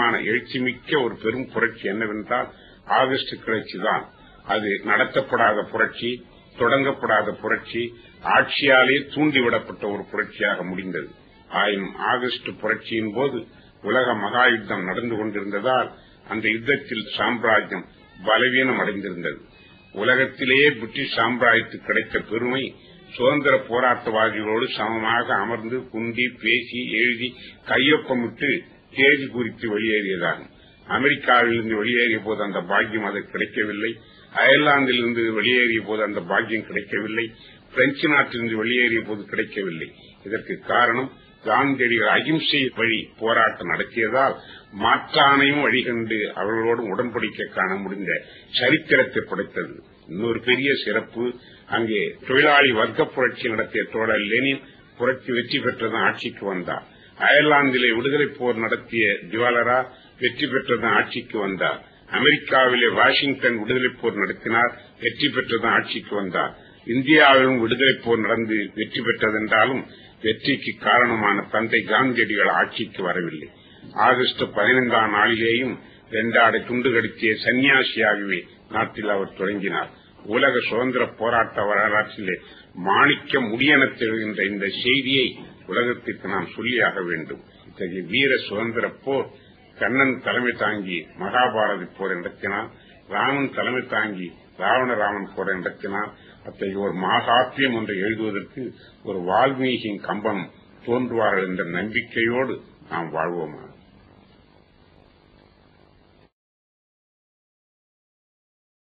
விதமான எழுச்சிமிக்க ஒரு பெரும் புரட்சி என்னவென்றால் ஆகஸ்ட் கிளர்ச்சி தான் அது நடத்தப்படாத புரட்சி தொடங்கப்படாத புரட்சி ஆட்சியாலே தூண்டிவிடப்பட்ட ஒரு புரட்சியாக முடிந்தது ஆயினும் ஆகஸ்ட் புரட்சியின் போது உலக மகா யுத்தம் நடந்து கொண்டிருந்ததால் அந்த யுத்தத்தில் சாம்ராஜ்யம் பலவீனம் அடைந்திருந்தது உலகத்திலேயே பிரிட்டிஷ் சாம்ராஜ்யத்துக்கு கிடைத்த பெருமை சுதந்திர போராட்டவாதிகளோடு சமமாக அமர்ந்து குண்டி பேசி எழுதி கையொப்பமிட்டு தேதி குறித்து வெளியேறியதாகும் அமெரிக்காவிலிருந்து வெளியேறிய போது அந்த பாக்கியம் அது கிடைக்கவில்லை அயர்லாந்திலிருந்து வெளியேறிய போது அந்த பாக்கியம் கிடைக்கவில்லை பிரெஞ்சு நாட்டிலிருந்து வெளியேறிய போது கிடைக்கவில்லை இதற்கு காரணம் காந்தியடிகள் அகிம்சை வழி போராட்டம் நடத்தியதால் மாற்றானையும் வழிகண்டு அவர்களோடு உடன்படிக்கை காண முடிந்த சரித்திரத்தை படைத்தது இன்னொரு பெரிய சிறப்பு அங்கே தொழிலாளி வர்க்க புரட்சி நடத்திய தோழர் லெனின் புரட்சி வெற்றி பெற்றதன் ஆட்சிக்கு வந்தார் அயர்லாந்திலே விடுதலை போர் நடத்திய ஜுவலரா வெற்றி பெற்றதன் ஆட்சிக்கு வந்தார் அமெரிக்காவிலே வாஷிங்டன் விடுதலை போர் நடத்தினார் வெற்றி பெற்றதன் ஆட்சிக்கு வந்தார் இந்தியாவிலும் விடுதலை போர் நடந்து வெற்றி பெற்றதென்றாலும் வெற்றிக்கு காரணமான தந்தை காந்தியடிகள் ஆட்சிக்கு வரவில்லை ஆகஸ்ட் பதினைந்தாம் நாளிலேயும் வெண்டாடை துண்டு கடித்திய சன்னியாசியாகவே நாட்டில் அவர் தொடங்கினார் உலக சுதந்திர போராட்ட வரலாற்றிலே மாணிக்க முடியென தெரிகின்ற இந்த செய்தியை உலகத்திற்கு நாம் சொல்லியாக வேண்டும் இத்தகைய வீர சுதந்திர போர் கண்ணன் தலைமை தாங்கி மகாபாரதி போர் நடத்தினார் ராமன் தலைமை தாங்கி ராவணராமன் போர் நடத்தினார் அத்தகைய ஒரு மகாத்தியம் ஒன்றை எழுதுவதற்கு ஒரு வால்மீகியின் கம்பம் தோன்றுவார்கள் என்ற நம்பிக்கையோடு நாம் வாழ்வோமா